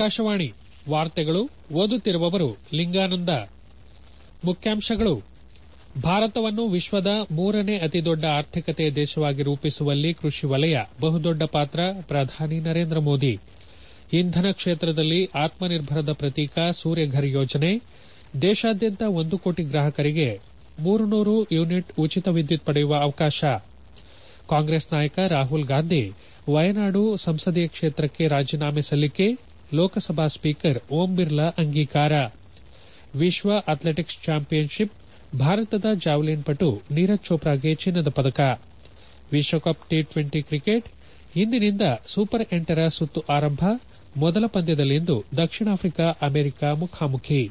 ಆಕಾಶವಾಣಿ ವಾರ್ತೆಗಳು ಓದುತ್ತಿರುವವರು ಲಿಂಗಾನಂದ ಮುಖ್ಯಾಂಶಗಳು ಭಾರತವನ್ನು ವಿಶ್ವದ ಮೂರನೇ ಅತಿದೊಡ್ಡ ಆರ್ಥಿಕತೆಯ ದೇಶವಾಗಿ ರೂಪಿಸುವಲ್ಲಿ ಕೃಷಿ ವಲಯ ಬಹುದೊಡ್ಡ ಪಾತ್ರ ಪ್ರಧಾನಿ ನರೇಂದ್ರ ಮೋದಿ ಇಂಧನ ಕ್ಷೇತ್ರದಲ್ಲಿ ಆತ್ಮನಿರ್ಭರದ ಪ್ರತೀಕ ಸೂರ್ಯಘರ್ ಯೋಜನೆ ದೇಶಾದ್ಯಂತ ಒಂದು ಕೋಟಿ ಗ್ರಾಹಕರಿಗೆ ಮೂರು ನೂರು ಯೂನಿಟ್ ಉಚಿತ ವಿದ್ಯುತ್ ಪಡೆಯುವ ಅವಕಾಶ ಕಾಂಗ್ರೆಸ್ ನಾಯಕ ರಾಹುಲ್ ಗಾಂಧಿ ವಯನಾಡು ಸಂಸದೀಯ ಕ್ಷೇತ್ರಕ್ಕೆ ರಾಜೀನಾಮೆ ಸಲ್ಲಿಕೆ ಲೋಕಸಭಾ ಸ್ಪೀಕರ್ ಓಂ ಬಿರ್ಲಾ ಅಂಗೀಕಾರ ವಿಶ್ವ ಅಥ್ಲೆಟಿಕ್ಸ್ ಚಾಂಪಿಯನ್ಶಿಪ್ ಭಾರತದ ಜಾವಲಿನ್ ಪಟು ನೀರಜ್ ಚೋಪ್ರಾಗೆ ಚಿನ್ನದ ಪದಕ ವಿಶ್ವಕಪ್ ಟಿ ಟ್ವೆಂಟಿ ಕ್ರಿಕೆಟ್ ಇಂದಿನಿಂದ ಸೂಪರ್ ಎಂಟರ ಸುತ್ತು ಆರಂಭ ಮೊದಲ ಪಂದ್ಯದಲ್ಲಿಂದು ದಕ್ಷಿಣ ಆಫ್ರಿಕಾ ಅಮೆರಿಕ ಮುಖಾಮುಖಿ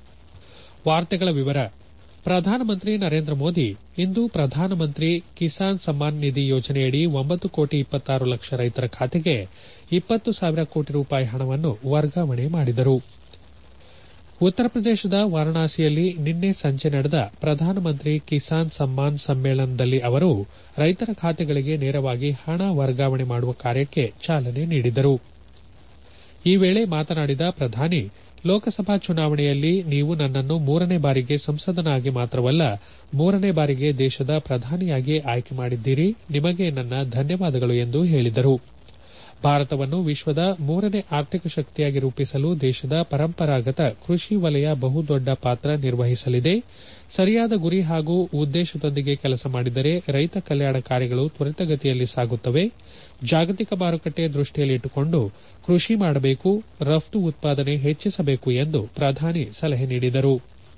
ಪ್ರಧಾನಮಂತ್ರಿ ನರೇಂದ್ರ ಮೋದಿ ಇಂದು ಪ್ರಧಾನಮಂತ್ರಿ ಕಿಸಾನ್ ಸಮ್ಮಾನ್ ನಿಧಿ ಯೋಜನೆಯಡಿ ಒಂಬತ್ತು ಕೋಟಿ ಇಪ್ಪತ್ತಾರು ಲಕ್ಷ ರೈತರ ಖಾತೆಗೆ ಇಪ್ಪತ್ತು ಸಾವಿರ ಕೋಟಿ ರೂಪಾಯಿ ಹಣವನ್ನು ವರ್ಗಾವಣೆ ಮಾಡಿದರು ಉತ್ತರ ಪ್ರದೇಶದ ವಾರಣಾಸಿಯಲ್ಲಿ ನಿನ್ನೆ ಸಂಜೆ ನಡೆದ ಪ್ರಧಾನಮಂತ್ರಿ ಕಿಸಾನ್ ಸಮ್ಮಾನ್ ಸಮ್ಮೇಳನದಲ್ಲಿ ಅವರು ರೈತರ ಖಾತೆಗಳಿಗೆ ನೇರವಾಗಿ ಹಣ ವರ್ಗಾವಣೆ ಮಾಡುವ ಕಾರ್ಯಕ್ಕೆ ಚಾಲನೆ ನೀಡಿದರು ಈ ವೇಳೆ ಮಾತನಾಡಿದ ಪ್ರಧಾನಿ ಲೋಕಸಭಾ ಚುನಾವಣೆಯಲ್ಲಿ ನೀವು ನನ್ನನ್ನು ಮೂರನೇ ಬಾರಿಗೆ ಸಂಸದನಾಗಿ ಮಾತ್ರವಲ್ಲ ಮೂರನೇ ಬಾರಿಗೆ ದೇಶದ ಪ್ರಧಾನಿಯಾಗಿ ಆಯ್ಕೆ ಮಾಡಿದ್ದೀರಿ ನಿಮಗೆ ನನ್ನ ಧನ್ಯವಾದಗಳು ಎಂದು ಹೇಳಿದರು ಭಾರತವನ್ನು ವಿಶ್ವದ ಮೂರನೇ ಆರ್ಥಿಕ ಶಕ್ತಿಯಾಗಿ ರೂಪಿಸಲು ದೇಶದ ಪರಂಪರಾಗತ ಕೃಷಿ ವಲಯ ಬಹುದೊಡ್ಡ ಪಾತ್ರ ನಿರ್ವಹಿಸಲಿದೆ ಸರಿಯಾದ ಗುರಿ ಹಾಗೂ ಉದ್ದೇಶದೊಂದಿಗೆ ಕೆಲಸ ಮಾಡಿದರೆ ರೈತ ಕಲ್ಯಾಣ ಕಾರ್ಯಗಳು ತ್ವರಿತಗತಿಯಲ್ಲಿ ಸಾಗುತ್ತವೆ ಜಾಗತಿಕ ಮಾರುಕಟ್ಟೆ ದೃಷ್ಟಿಯಲ್ಲಿಟ್ಟುಕೊಂಡು ಕೃಷಿ ಮಾಡಬೇಕು ರಫ್ತು ಉತ್ಪಾದನೆ ಹೆಚ್ಚಿಸಬೇಕು ಎಂದು ಪ್ರಧಾನಿ ಸಲಹೆ ನೀಡಿದರು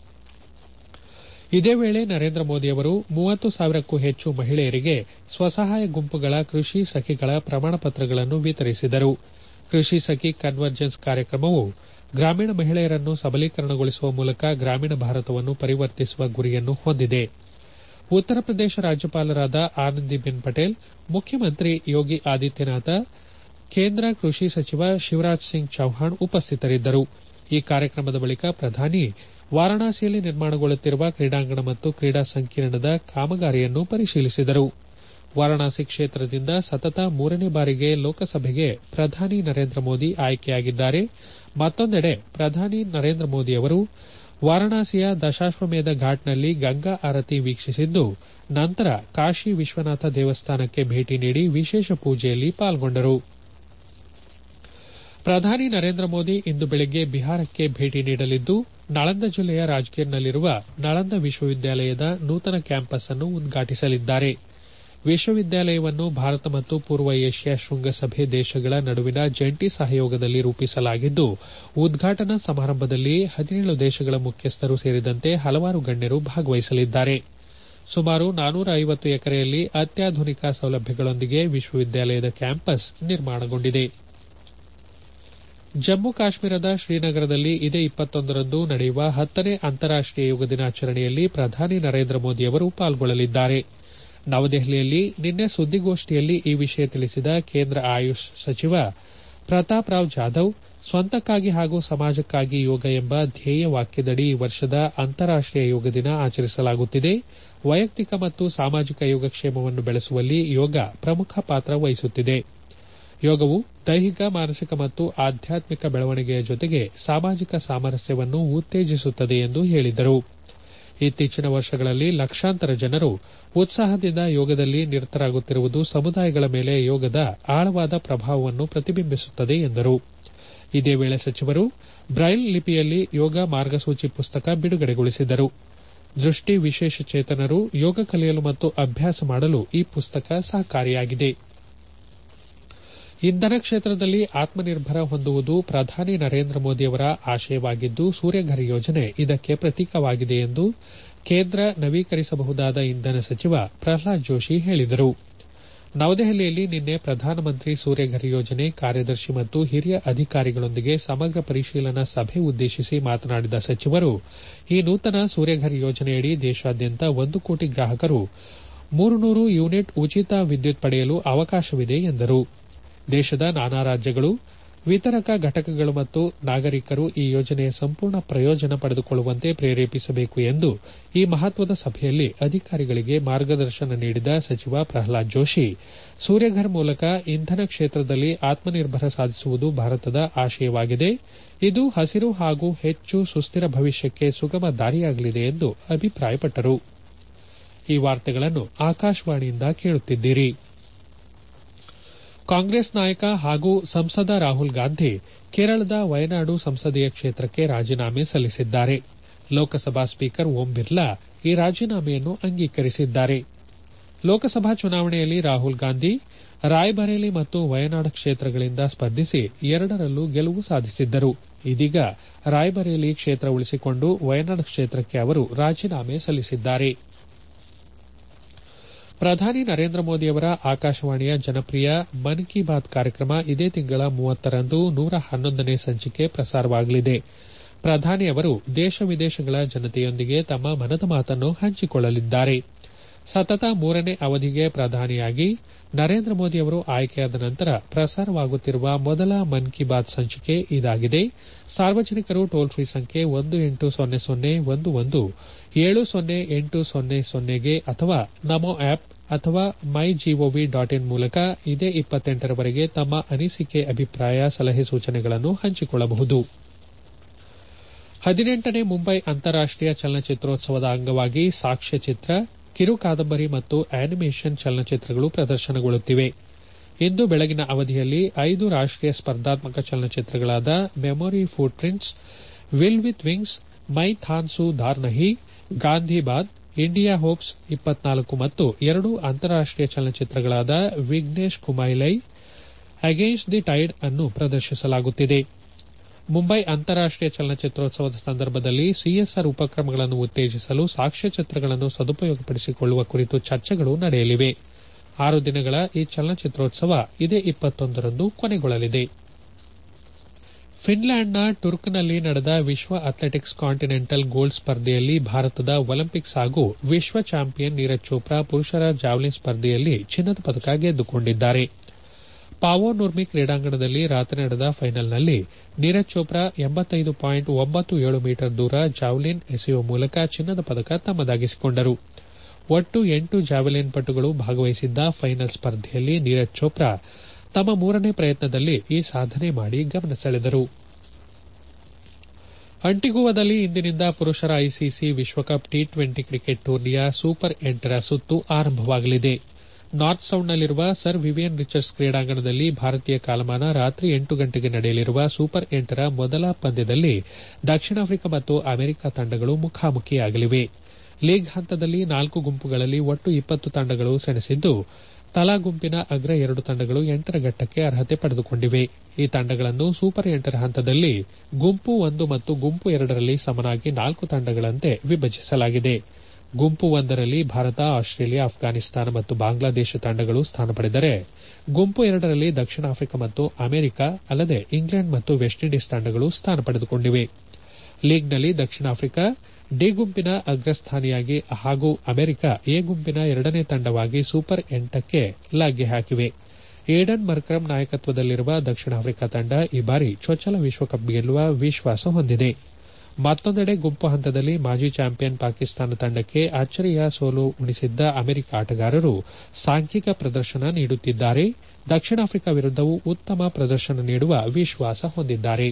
ಇದೇ ವೇಳೆ ನರೇಂದ್ರ ಮೋದಿ ಅವರು ಮೂವತ್ತು ಸಾವಿರಕ್ಕೂ ಹೆಚ್ಚು ಮಹಿಳೆಯರಿಗೆ ಸ್ವಸಹಾಯ ಗುಂಪುಗಳ ಕೃಷಿ ಸಖಿಗಳ ಪ್ರಮಾಣಪತ್ರಗಳನ್ನು ವಿತರಿಸಿದರು ಕೃಷಿ ಸಖಿ ಕನ್ವರ್ಜೆನ್ಸ್ ಕಾರ್ಯಕ್ರಮವು ಗ್ರಾಮೀಣ ಮಹಿಳೆಯರನ್ನು ಸಬಲೀಕರಣಗೊಳಿಸುವ ಮೂಲಕ ಗ್ರಾಮೀಣ ಭಾರತವನ್ನು ಪರಿವರ್ತಿಸುವ ಗುರಿಯನ್ನು ಹೊಂದಿದೆ ಉತ್ತರ ಪ್ರದೇಶ ರಾಜ್ಯಪಾಲರಾದ ಆನಂದಿಬೆನ್ ಪಟೇಲ್ ಮುಖ್ಯಮಂತ್ರಿ ಯೋಗಿ ಆದಿತ್ಯನಾಥ್ ಕೇಂದ್ರ ಕೃಷಿ ಸಚಿವ ಶಿವರಾಜ್ ಸಿಂಗ್ ಚೌಹಾಣ್ ಉಪಸ್ಥಿತರಿದ್ದರು ಈ ಕಾರ್ಯಕ್ರಮದ ಬಳಿಕ ಪ್ರಧಾನಿ ವಾರಾಣಸಿಯಲ್ಲಿ ನಿರ್ಮಾಣಗೊಳ್ಳುತ್ತಿರುವ ಕ್ರೀಡಾಂಗಣ ಮತ್ತು ಕ್ರೀಡಾ ಸಂಕೀರ್ಣದ ಕಾಮಗಾರಿಯನ್ನು ಪರಿಶೀಲಿಸಿದರು ವಾರಾಣಸಿ ಕ್ಷೇತ್ರದಿಂದ ಸತತ ಮೂರನೇ ಬಾರಿಗೆ ಲೋಕಸಭೆಗೆ ಪ್ರಧಾನಿ ನರೇಂದ್ರ ಮೋದಿ ಆಯ್ಕೆಯಾಗಿದ್ದಾರೆ ಮತ್ತೊಂದೆಡೆ ಪ್ರಧಾನಿ ನರೇಂದ್ರ ಮೋದಿ ಅವರು ವಾರಾಣಸಿಯ ದಶಾಶ್ವಮೇಧ ಘಾಟ್ನಲ್ಲಿ ಗಂಗಾ ಆರತಿ ವೀಕ್ಷಿಸಿದ್ದು ನಂತರ ಕಾಶಿ ವಿಶ್ವನಾಥ ದೇವಸ್ಥಾನಕ್ಕೆ ಭೇಟಿ ನೀಡಿ ವಿಶೇಷ ಪೂಜೆಯಲ್ಲಿ ಪಾಲ್ಗೊಂಡರು ಪ್ರಧಾನಿ ನರೇಂದ್ರ ಮೋದಿ ಇಂದು ಬೆಳಗ್ಗೆ ಬಿಹಾರಕ್ಕೆ ಭೇಟಿ ನೀಡಲಿದ್ದು ನಳಂದ ಜಿಲ್ಲೆಯ ರಾಜ್ಗಿರ್ನಲ್ಲಿರುವ ನಳಂದ ವಿಶ್ವವಿದ್ಯಾಲಯದ ನೂತನ ಕ್ಯಾಂಪಸ್ ಅನ್ನು ಉದ್ಘಾಟಿಸಲಿದ್ದಾರೆ ವಿಶ್ವವಿದ್ಯಾಲಯವನ್ನು ಭಾರತ ಮತ್ತು ಪೂರ್ವ ಏಷ್ಯಾ ಶೃಂಗಸಭೆ ದೇಶಗಳ ನಡುವಿನ ಜಂಟಿ ಸಹಯೋಗದಲ್ಲಿ ರೂಪಿಸಲಾಗಿದ್ದು ಉದ್ಘಾಟನಾ ಸಮಾರಂಭದಲ್ಲಿ ಹದಿನೇಳು ದೇಶಗಳ ಮುಖ್ಯಸ್ಥರು ಸೇರಿದಂತೆ ಹಲವಾರು ಗಣ್ಯರು ಭಾಗವಹಿಸಲಿದ್ದಾರೆ ಸುಮಾರು ನಾನೂರ ಐವತ್ತು ಎಕರೆಯಲ್ಲಿ ಅತ್ಯಾಧುನಿಕ ಸೌಲಭ್ಯಗಳೊಂದಿಗೆ ವಿಶ್ವವಿದ್ಯಾಲಯದ ಕ್ಯಾಂಪಸ್ ನಿರ್ಮಾಣಗೊಂಡಿದೆ ಜಮ್ಮು ಕಾಶ್ಮೀರದ ಶ್ರೀನಗರದಲ್ಲಿ ಇದೇ ಇಪ್ಪತ್ತೊಂದರಂದು ನಡೆಯುವ ಹತ್ತನೇ ಅಂತಾರಾಷ್ಟೀಯ ಯೋಗ ದಿನಾಚರಣೆಯಲ್ಲಿ ಪ್ರಧಾನಿ ನರೇಂದ್ರ ಮೋದಿ ಅವರು ಪಾಲ್ಗೊಳ್ಳಲಿದ್ದಾರೆ ನವದೆಹಲಿಯಲ್ಲಿ ನಿನ್ನೆ ಸುದ್ದಿಗೋಷ್ಠಿಯಲ್ಲಿ ಈ ವಿಷಯ ತಿಳಿಸಿದ ಕೇಂದ್ರ ಆಯುಷ್ ಸಚಿವ ಪ್ರತಾಪ್ ರಾವ್ ಜಾಧವ್ ಸ್ವಂತಕ್ಕಾಗಿ ಹಾಗೂ ಸಮಾಜಕ್ಕಾಗಿ ಯೋಗ ಎಂಬ ಧ್ಯೇಯ ವಾಕ್ಯದಡಿ ಈ ವರ್ಷದ ಅಂತಾರಾಷ್ಟೀಯ ಯೋಗ ದಿನ ಆಚರಿಸಲಾಗುತ್ತಿದೆ ವೈಯಕ್ತಿಕ ಮತ್ತು ಸಾಮಾಜಿಕ ಯೋಗಕ್ಷೇಮವನ್ನು ಬೆಳೆಸುವಲ್ಲಿ ಯೋಗ ಪ್ರಮುಖ ಪಾತ್ರ ವಹಿಸುತ್ತಿದೆ ಯೋಗವು ದೈಹಿಕ ಮಾನಸಿಕ ಮತ್ತು ಆಧ್ಯಾತ್ಮಿಕ ಬೆಳವಣಿಗೆಯ ಜೊತೆಗೆ ಸಾಮಾಜಿಕ ಸಾಮರಸ್ಯವನ್ನು ಉತ್ತೇಜಿಸುತ್ತದೆ ಎಂದು ಹೇಳಿದರು ಇತ್ತೀಚಿನ ವರ್ಷಗಳಲ್ಲಿ ಲಕ್ಷಾಂತರ ಜನರು ಉತ್ಸಾಹದಿಂದ ಯೋಗದಲ್ಲಿ ನಿರತರಾಗುತ್ತಿರುವುದು ಸಮುದಾಯಗಳ ಮೇಲೆ ಯೋಗದ ಆಳವಾದ ಪ್ರಭಾವವನ್ನು ಪ್ರತಿಬಿಂಬಿಸುತ್ತದೆ ಎಂದರು ಇದೇ ವೇಳೆ ಸಚಿವರು ಬ್ರೈಲ್ ಲಿಪಿಯಲ್ಲಿ ಯೋಗ ಮಾರ್ಗಸೂಚಿ ಪುಸ್ತಕ ಬಿಡುಗಡೆಗೊಳಿಸಿದರು ದೃಷ್ಟಿ ವಿಶೇಷಚೇತನರು ಯೋಗ ಕಲಿಯಲು ಮತ್ತು ಅಭ್ಯಾಸ ಮಾಡಲು ಈ ಪುಸ್ತಕ ಸಹಕಾರಿಯಾಗಿದೆ ಇಂಧನ ಕ್ಷೇತ್ರದಲ್ಲಿ ಆತ್ಮನಿರ್ಭರ ಹೊಂದುವುದು ಪ್ರಧಾನಿ ನರೇಂದ್ರ ಮೋದಿಯವರ ಆಶಯವಾಗಿದ್ದು ಸೂರ್ಯಘರ್ ಯೋಜನೆ ಇದಕ್ಕೆ ಪ್ರತೀಕವಾಗಿದೆ ಎಂದು ಕೇಂದ್ರ ನವೀಕರಿಸಬಹುದಾದ ಇಂಧನ ಸಚಿವ ಪ್ರಹ್ಲಾದ್ ಜೋಶಿ ಹೇಳಿದರು ನವದೆಹಲಿಯಲ್ಲಿ ನಿನ್ನೆ ಪ್ರಧಾನಮಂತ್ರಿ ಸೂರ್ಯಘರ್ ಯೋಜನೆ ಕಾರ್ಯದರ್ಶಿ ಮತ್ತು ಹಿರಿಯ ಅಧಿಕಾರಿಗಳೊಂದಿಗೆ ಸಮಗ್ರ ಪರಿಶೀಲನಾ ಸಭೆ ಉದ್ದೇಶಿಸಿ ಮಾತನಾಡಿದ ಸಚಿವರು ಈ ನೂತನ ಸೂರ್ಯಘರ್ ಯೋಜನೆಯಡಿ ದೇಶಾದ್ಯಂತ ಒಂದು ಕೋಟಿ ಗ್ರಾಹಕರು ಮೂರು ನೂರು ಯೂನಿಟ್ ಉಚಿತ ವಿದ್ಯುತ್ ಪಡೆಯಲು ಅವಕಾಶವಿದೆ ಎಂದರು ದೇಶದ ನಾನಾ ರಾಜ್ಯಗಳು ವಿತರಕ ಘಟಕಗಳು ಮತ್ತು ನಾಗರಿಕರು ಈ ಯೋಜನೆಯ ಸಂಪೂರ್ಣ ಪ್ರಯೋಜನ ಪಡೆದುಕೊಳ್ಳುವಂತೆ ಪ್ರೇರೇಪಿಸಬೇಕು ಎಂದು ಈ ಮಹತ್ವದ ಸಭೆಯಲ್ಲಿ ಅಧಿಕಾರಿಗಳಿಗೆ ಮಾರ್ಗದರ್ಶನ ನೀಡಿದ ಸಚಿವ ಪ್ರಹ್ಲಾದ್ ಜೋಶಿ ಸೂರ್ಯಘರ್ ಮೂಲಕ ಇಂಧನ ಕ್ಷೇತ್ರದಲ್ಲಿ ಆತ್ಮನಿರ್ಭರ ಸಾಧಿಸುವುದು ಭಾರತದ ಆಶಯವಾಗಿದೆ ಇದು ಹಸಿರು ಹಾಗೂ ಹೆಚ್ಚು ಸುಸ್ಥಿರ ಭವಿಷ್ಯಕ್ಕೆ ಸುಗಮ ದಾರಿಯಾಗಲಿದೆ ಎಂದು ಅಭಿಪ್ರಾಯಪಟ್ಟರು ಈ ವಾರ್ತೆಗಳನ್ನು ಆಕಾಶವಾಣಿಯಿಂದ ಕೇಳುತ್ತಿದ್ದೀರಿ ಕಾಂಗ್ರೆಸ್ ನಾಯಕ ಹಾಗೂ ಸಂಸದ ರಾಹುಲ್ ಗಾಂಧಿ ಕೇರಳದ ವಯನಾಡು ಸಂಸದೀಯ ಕ್ಷೇತ್ರಕ್ಕೆ ರಾಜೀನಾಮೆ ಸಲ್ಲಿಸಿದ್ದಾರೆ ಲೋಕಸಭಾ ಸ್ಪೀಕರ್ ಓಂ ಬಿರ್ಲಾ ಈ ರಾಜೀನಾಮೆಯನ್ನು ಅಂಗೀಕರಿಸಿದ್ದಾರೆ ಲೋಕಸಭಾ ಚುನಾವಣೆಯಲ್ಲಿ ರಾಹುಲ್ ಗಾಂಧಿ ರಾಯ್ಬರೇಲಿ ಮತ್ತು ವಯನಾಡ್ ಕ್ಷೇತ್ರಗಳಿಂದ ಸ್ಪರ್ಧಿಸಿ ಎರಡರಲ್ಲೂ ಗೆಲುವು ಸಾಧಿಸಿದ್ದರು ಇದೀಗ ರಾಯ್ಬರೇಲಿ ಕ್ಷೇತ್ರ ಉಳಿಸಿಕೊಂಡು ವಯನಾಡ್ ಕ್ಷೇತ್ರಕ್ಕೆ ಅವರು ರಾಜೀನಾಮೆ ಸಲ್ಲಿಸಿದ್ದಾರೆ ಪ್ರಧಾನಿ ನರೇಂದ್ರ ಮೋದಿಯವರ ಆಕಾಶವಾಣಿಯ ಜನಪ್ರಿಯ ಮನ್ ಕಿ ಬಾತ್ ಕಾರ್ಯಕ್ರಮ ಇದೇ ತಿಂಗಳ ಮೂವತ್ತರಂದು ನೂರ ಹನ್ನೊಂದನೇ ಸಂಚಿಕೆ ಪ್ರಸಾರವಾಗಲಿದೆ ಪ್ರಧಾನಿ ಅವರು ದೇಶ ವಿದೇಶಗಳ ಜನತೆಯೊಂದಿಗೆ ತಮ್ಮ ಮನದ ಮಾತನ್ನು ಹಂಚಿಕೊಳ್ಳಲಿದ್ದಾರೆ ಸತತ ಮೂರನೇ ಅವಧಿಗೆ ಪ್ರಧಾನಿಯಾಗಿ ನರೇಂದ್ರ ಮೋದಿ ಅವರು ಆಯ್ಕೆಯಾದ ನಂತರ ಪ್ರಸಾರವಾಗುತ್ತಿರುವ ಮೊದಲ ಮನ್ ಕಿ ಬಾತ್ ಸಂಚಿಕೆ ಇದಾಗಿದೆ ಸಾರ್ವಜನಿಕರು ಟೋಲ್ ಫ್ರೀ ಸಂಖ್ಯೆ ಒಂದು ಎಂಟು ಸೊನ್ನೆ ಸೊನ್ನೆ ಒಂದು ಒಂದು ಏಳು ಸೊನ್ನೆ ಎಂಟು ಸೊನ್ನೆ ಸೊನ್ನೆಗೆ ಅಥವಾ ನಮೋ ಆಪ್ ಅಥವಾ ಮೈ ಜಿಒವಿ ಡಾಟ್ ಇನ್ ಮೂಲಕ ಇದೇ ಇಪ್ಪತ್ತೆಂಟರವರೆಗೆ ತಮ್ಮ ಅನಿಸಿಕೆ ಅಭಿಪ್ರಾಯ ಸಲಹೆ ಸೂಚನೆಗಳನ್ನು ಹಂಚಿಕೊಳ್ಳಬಹುದು ಹದಿನೆಂಟನೇ ಮುಂಬೈ ಅಂತಾರಾಷ್ಟೀಯ ಚಲನಚಿತ್ರೋತ್ಸವದ ಅಂಗವಾಗಿ ಸಾಕ್ಷ್ಯಚಿತ್ರ ಕಿರು ಕಾದಂಬರಿ ಮತ್ತು ಆನಿಮೇಷನ್ ಚಲನಚಿತ್ರಗಳು ಪ್ರದರ್ಶನಗೊಳ್ಳುತ್ತಿವೆ ಇಂದು ಬೆಳಗಿನ ಅವಧಿಯಲ್ಲಿ ಐದು ರಾಷ್ಟೀಯ ಸ್ಪರ್ಧಾತ್ಮಕ ಚಲನಚಿತ್ರಗಳಾದ memory footprints will with wings ಮೈ ಥಾನ್ಸು ದಾರ್ ನಹಿ ಗಾಂಧಿ ಬಾದ್ ಇಂಡಿಯಾ ಹೋಪ್ಸ್ ಇಪ್ಪತ್ನಾಲ್ಕು ಮತ್ತು ಎರಡು ಅಂತಾರಾಷ್ಟೀಯ ಚಲನಚಿತ್ರಗಳಾದ Vignesh Kumulai against the tide ಅನ್ನು ಪ್ರದರ್ಶಿಸಲಾಗುತ್ತಿದೆ ಮುಂಬೈ ಅಂತಾರಾಷ್ಟೀಯ ಚಲನಚಿತ್ರೋತ್ಸವದ ಸಂದರ್ಭದಲ್ಲಿ ಸಿಎಸ್ಆರ್ ಉಪಕ್ರಮಗಳನ್ನು ಉತ್ತೇಜಿಸಲು ಸಾಕ್ಷ್ಯಚಿತ್ರಗಳನ್ನು ಸದುಪಯೋಗಪಡಿಸಿಕೊಳ್ಳುವ ಕುರಿತು ಚರ್ಚೆಗಳು ನಡೆಯಲಿವೆ ಆರು ದಿನಗಳ ಈ ಚಲನಚಿತ್ರೋತ್ಸವ ಇದೇ ಇಪ್ಪತ್ತೊಂದರಂದು ಕೊನೆಗೊಳ್ಳಲಿದೆ ಫಿನ್ಲ್ಯಾಂಡ್ನ ಟುರ್ಕ್ನಲ್ಲಿ ನಡೆದ ವಿಶ್ವ ಅಥ್ಲೆಟಿಕ್ಸ್ ಕಾಂಟಿನೆಂಟಲ್ ಗೋಲ್ಡ್ ಸ್ಪರ್ಧೆಯಲ್ಲಿ ಭಾರತದ ಒಲಿಂಪಿಕ್ಸ್ ಹಾಗೂ ವಿಶ್ವ ಚಾಂಪಿಯನ್ ನೀರಜ್ ಚೋಪ್ರಾ ಪುರುಷರ ಜಾವಲಿನ್ ಸ್ಪರ್ಧೆಯಲ್ಲಿ ಚಿನ್ನದ ಪದಕ ಗೆದ್ದುಕೊಂಡಿದ್ದಾರೆ ಪಾವೋ ನುರ್ಮಿ ಕ್ರೀಡಾಂಗಣದಲ್ಲಿ ರಾತ್ರಿ ನಡೆದ ಫೈನಲ್ನಲ್ಲಿ ನೀರಜ್ ಚೋಪ್ರಾ ಎಂಬತ್ತೈದು ಪಾಯಿಂಟ್ ಒಂಬತ್ತು ಏಳು ಮೀಟರ್ ದೂರ ಜಾವಲಿನ್ ಎಸೆಯುವ ಮೂಲಕ ಚಿನ್ನದ ಪದಕ ತಮ್ಮದಾಗಿಸಿಕೊಂಡರು ಒಟ್ಟು ಎಂಟು ಜಾವೆಲಿನ್ ಪಟುಗಳು ಭಾಗವಹಿಸಿದ್ದ ಫೈನಲ್ ಸ್ಪರ್ಧೆಯಲ್ಲಿ ನೀರಜ್ ಚೋಪ್ರಾ ತಮ್ಮ ಮೂರನೇ ಪ್ರಯತ್ನದಲ್ಲಿ ಈ ಸಾಧನೆ ಮಾಡಿ ಗಮನ ಸೆಳೆದರು ಅಂಟಿಗುವದಲ್ಲಿ ಇಂದಿನಿಂದ ಪುರುಷರ ಐಸಿಸಿ ವಿಶ್ವಕಪ್ ಟಿ ಟ್ವೆಂಟಿ ಕ್ರಿಕೆಟ್ ಟೂರ್ನಿಯ ಸೂಪರ್ ಎಂಟರ ಸುತ್ತು ಆರಂಭವಾಗಲಿದೆ ನಾರ್ತ್ ಸೌಂಡ್ನಲ್ಲಿರುವ ಸರ್ ವಿವಿಯನ್ ರಿಚರ್ಡ್ಸ್ ಕ್ರೀಡಾಂಗಣದಲ್ಲಿ ಭಾರತೀಯ ಕಾಲಮಾನ ರಾತ್ರಿ ಎಂಟು ಗಂಟೆಗೆ ನಡೆಯಲಿರುವ ಸೂಪರ್ ಎಂಟರ ಮೊದಲ ಪಂದ್ಯದಲ್ಲಿ ದಕ್ಷಿಣ ಆಫ್ರಿಕಾ ಮತ್ತು ಅಮೆರಿಕ ತಂಡಗಳು ಮುಖಾಮುಖಿಯಾಗಲಿವೆ ಲೀಗ್ ಹಂತದಲ್ಲಿ ನಾಲ್ಕು ಗುಂಪುಗಳಲ್ಲಿ ಒಟ್ಟು ಇಪ್ಪತ್ತು ತಂಡಗಳು ಸೆಣಸಿದ್ದು ತಲಾ ಗುಂಪಿನ ಅಗ್ರ ಎರಡು ತಂಡಗಳು ಎಂಟರ ಘಟ್ಟಕ್ಕೆ ಅರ್ಹತೆ ಪಡೆದುಕೊಂಡಿವೆ ಈ ತಂಡಗಳನ್ನು ಸೂಪರ್ ಎಂಟರ ಹಂತದಲ್ಲಿ ಗುಂಪು ಒಂದು ಮತ್ತು ಗುಂಪು ಎರಡರಲ್ಲಿ ಸಮನಾಗಿ ನಾಲ್ಕು ತಂಡಗಳಂತೆ ವಿಭಜಿಸಲಾಗಿದೆ ಗುಂಪು ಒಂದರಲ್ಲಿ ಭಾರತ ಆಸ್ಟ್ರೇಲಿಯಾ ಅಫ್ಘಾನಿಸ್ತಾನ ಮತ್ತು ಬಾಂಗ್ಲಾದೇಶ ತಂಡಗಳು ಸ್ಥಾನ ಪಡೆದರೆ ಗುಂಪು ಎರಡರಲ್ಲಿ ದಕ್ಷಿಣ ಆಫ್ರಿಕಾ ಮತ್ತು ಅಮೆರಿಕ ಅಲ್ಲದೆ ಇಂಗ್ಲೆಂಡ್ ಮತ್ತು ವೆಸ್ಟ್ ಇಂಡೀಸ್ ತಂಡಗಳು ಸ್ಥಾನ ಪಡೆದುಕೊಂಡಿವೆ ಲೀಗ್ನಲ್ಲಿ ದಕ್ಷಿಣ ಆಫ್ರಿಕಾ ಡಿ ಗುಂಪಿನ ಅಗ್ರಸ್ಥಾನಿಯಾಗಿ ಹಾಗೂ ಅಮೆರಿಕ ಎ ಗುಂಪಿನ ಎರಡನೇ ತಂಡವಾಗಿ ಸೂಪರ್ ಎಂಟಕ್ಕೆ ಲಗ್ಗೆ ಹಾಕಿವೆ ಏಡನ್ ಮರ್ಕ್ರಮ್ ನಾಯಕತ್ವದಲ್ಲಿರುವ ದಕ್ಷಿಣ ಆಫ್ರಿಕಾ ತಂಡ ಈ ಬಾರಿ ಚೊಚ್ಚಲ ವಿಶ್ವಕಪ್ ಗೆಲ್ಲುವ ವಿಶ್ವಾಸ ಹೊಂದಿದೆ ಮತ್ತೊಂದೆಡೆ ಗುಂಪು ಹಂತದಲ್ಲಿ ಮಾಜಿ ಚಾಂಪಿಯನ್ ಪಾಕಿಸ್ತಾನ ತಂಡಕ್ಕೆ ಅಚ್ಚರಿಯ ಸೋಲು ಉಣಿಸಿದ್ದ ಅಮೆರಿಕ ಆಟಗಾರರು ಸಾಂಘಿಕ ಪ್ರದರ್ಶನ ನೀಡುತ್ತಿದ್ದಾರೆ ದಕ್ಷಿಣ ಆಫ್ರಿಕಾ ವಿರುದ್ದವೂ ಉತ್ತಮ ಪ್ರದರ್ಶನ ನೀಡುವ ವಿಶ್ವಾಸ ಹೊಂದಿದ್ದಾರೆ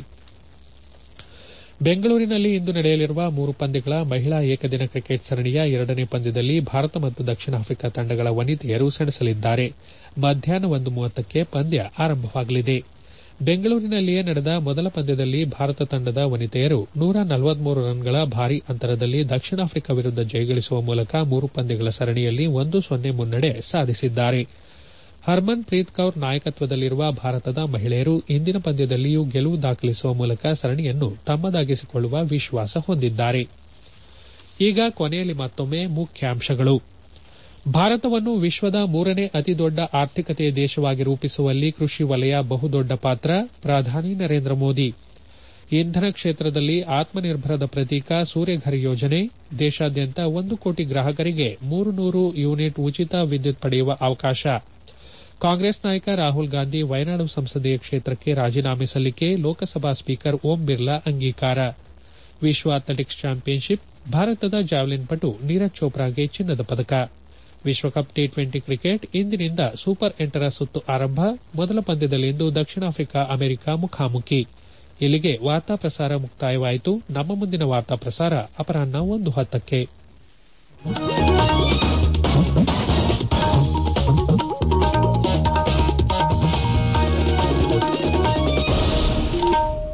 ಬೆಂಗಳೂರಿನಲ್ಲಿ ಇಂದು ನಡೆಯಲಿರುವ ಮೂರು ಪಂದ್ಯಗಳ ಮಹಿಳಾ ಏಕದಿನ ಕ್ರಿಕೆಟ್ ಸರಣಿಯ ಎರಡನೇ ಪಂದ್ಯದಲ್ಲಿ ಭಾರತ ಮತ್ತು ದಕ್ಷಿಣ ಆಫ್ರಿಕಾ ತಂಡಗಳ ವನಿತೆಯರು ಸೆಣಸಲಿದ್ದಾರೆ ಮಧ್ಯಾಹ್ನ ಒಂದು ಮೂವತ್ತಕ್ಕೆ ಪಂದ್ಯ ಆರಂಭವಾಗಲಿದೆ ಬೆಂಗಳೂರಿನಲ್ಲಿಯೇ ನಡೆದ ಮೊದಲ ಪಂದ್ಯದಲ್ಲಿ ಭಾರತ ತಂಡದ ವನಿತೆಯರು ನೂರ ನಲವತ್ಮೂರು ರನ್ಗಳ ಭಾರೀ ಅಂತರದಲ್ಲಿ ದಕ್ಷಿಣ ಆಫ್ರಿಕಾ ವಿರುದ್ದ ಜಯಗಳಿಸುವ ಮೂಲಕ ಮೂರು ಪಂದ್ಯಗಳ ಸರಣಿಯಲ್ಲಿ ಒಂದು ಸೊನ್ನೆ ಮುನ್ನಡೆ ಸಾಧಿಸಿದ್ದಾರೆ ಹರ್ಮನ್ ಪ್ರೀತ್ ಕೌರ್ ನಾಯಕತ್ವದಲ್ಲಿರುವ ಭಾರತದ ಮಹಿಳೆಯರು ಇಂದಿನ ಪಂದ್ಯದಲ್ಲಿಯೂ ಗೆಲುವು ದಾಖಲಿಸುವ ಮೂಲಕ ಸರಣಿಯನ್ನು ತಮ್ಮದಾಗಿಸಿಕೊಳ್ಳುವ ವಿಶ್ವಾಸ ಹೊಂದಿದ್ದಾರೆ ಈಗ ಕೊನೆಯಲ್ಲಿ ಮತ್ತೊಮ್ಮೆ ಮುಖ್ಯಾಂಶಗಳು ಭಾರತವನ್ನು ವಿಶ್ವದ ಮೂರನೇ ಅತಿದೊಡ್ಡ ಆರ್ಥಿಕತೆಯ ದೇಶವಾಗಿ ರೂಪಿಸುವಲ್ಲಿ ಕೃಷಿ ವಲಯ ಬಹುದೊಡ್ಡ ಪಾತ್ರ ಪ್ರಧಾನಿ ನರೇಂದ್ರ ಮೋದಿ ಇಂಧನ ಕ್ಷೇತ್ರದಲ್ಲಿ ಆತ್ಮನಿರ್ಭರದ ಪ್ರತೀಕ ಸೂರ್ಯಘರ್ ಯೋಜನೆ ದೇಶಾದ್ಯಂತ ಒಂದು ಕೋಟಿ ಗ್ರಾಹಕರಿಗೆ ಮೂರು ನೂರು ಯೂನಿಟ್ ಉಚಿತ ವಿದ್ಯುತ್ ಪಡೆಯುವ ಅವಕಾಶ ಕಾಂಗ್ರೆಸ್ ನಾಯಕ ರಾಹುಲ್ ಗಾಂಧಿ ವಯನಾಡು ಸಂಸದೀಯ ಕ್ಷೇತ್ರಕ್ಕೆ ರಾಜೀನಾಮೆ ಸಲ್ಲಿಕೆ ಲೋಕಸಭಾ ಸ್ಪೀಕರ್ ಓಂ ಬಿರ್ಲಾ ಅಂಗೀಕಾರ ವಿಶ್ವ ಅಥ್ಲೆಟಿಕ್ಸ್ ಚಾಂಪಿಯನ್ಶಿಪ್ ಭಾರತದ ಜಾವೆಲಿನ್ ಪಟು ನೀರಜ್ ಚೋಪ್ರಾಗೆ ಚಿನ್ನದ ಪದಕ ವಿಶ್ವಕಪ್ ಟಿ ಟ್ವೆಂಟಿ ಕ್ರಿಕೆಟ್ ಇಂದಿನಿಂದ ಸೂಪರ್ ಎಂಟರ ಸುತ್ತು ಆರಂಭ ಮೊದಲ ಪಂದ್ಯದಲ್ಲಿಂದು ದಕ್ಷಿಣ ಆಫ್ರಿಕಾ ಅಮೆರಿಕ ಮುಖಾಮುಖಿ ಇಲ್ಲಿಗೆ ವಾರ್ತಾ ಪ್ರಸಾರ ಮುಕ್ತಾಯವಾಯಿತು ನಮ್ಮ ಮುಂದಿನ ವಾರ್ತಾ ಪ್ರಸಾರ ಅಪರಾಹ್ನ ಒಂದು ಹತ್ತಕ್ಕೆ